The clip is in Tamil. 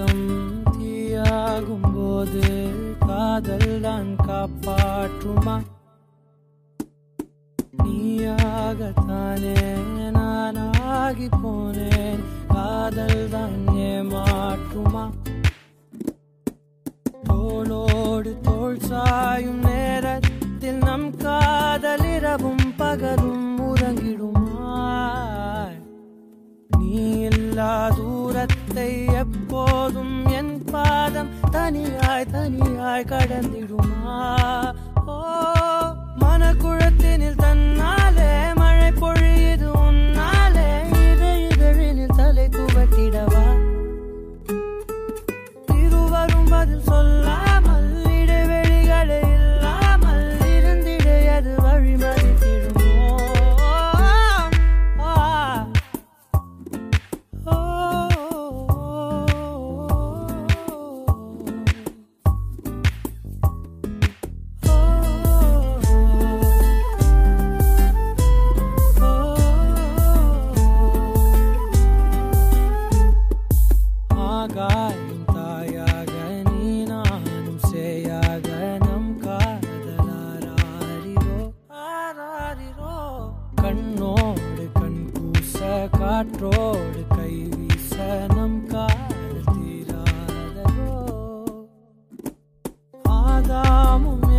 இதயம் தீயாகும் போது காதல் தான் காப்பாற்றுமா நீயாகத்தானே நானாகி போனேன் காதல் தான் ஏமாற்றுமா தோளோடு தோள் சாயும் நேரத்தில் நம் காதல் இரவும் பகலும் உறங்கிடுமாய் நீ இல்லா தூரத்தை எப்போதும் என் பாதம் தனியாய் தனியாய் கடந்திடுமா ஓ மனக்குழத்தினில் தன்னாலே மழை பொழியுது உன்னாலே இதழ் இதழினில் தலை துவட்டிடவா இருவரும் பதில் சொல்லாமல் இடைவெளிகளே இல்லாமல் இருந்திட அது வழிமறித்திடுமோ ஆ, ஓ, ஆகாயம் தாயாக நீ நானும் சேயாக நம் காதலாரிரோ ஆராரிரோ கண்ணோடு கண் கூச காற்றோடு கை வீச நம் காதல் தீராதரோ ஆதாமும்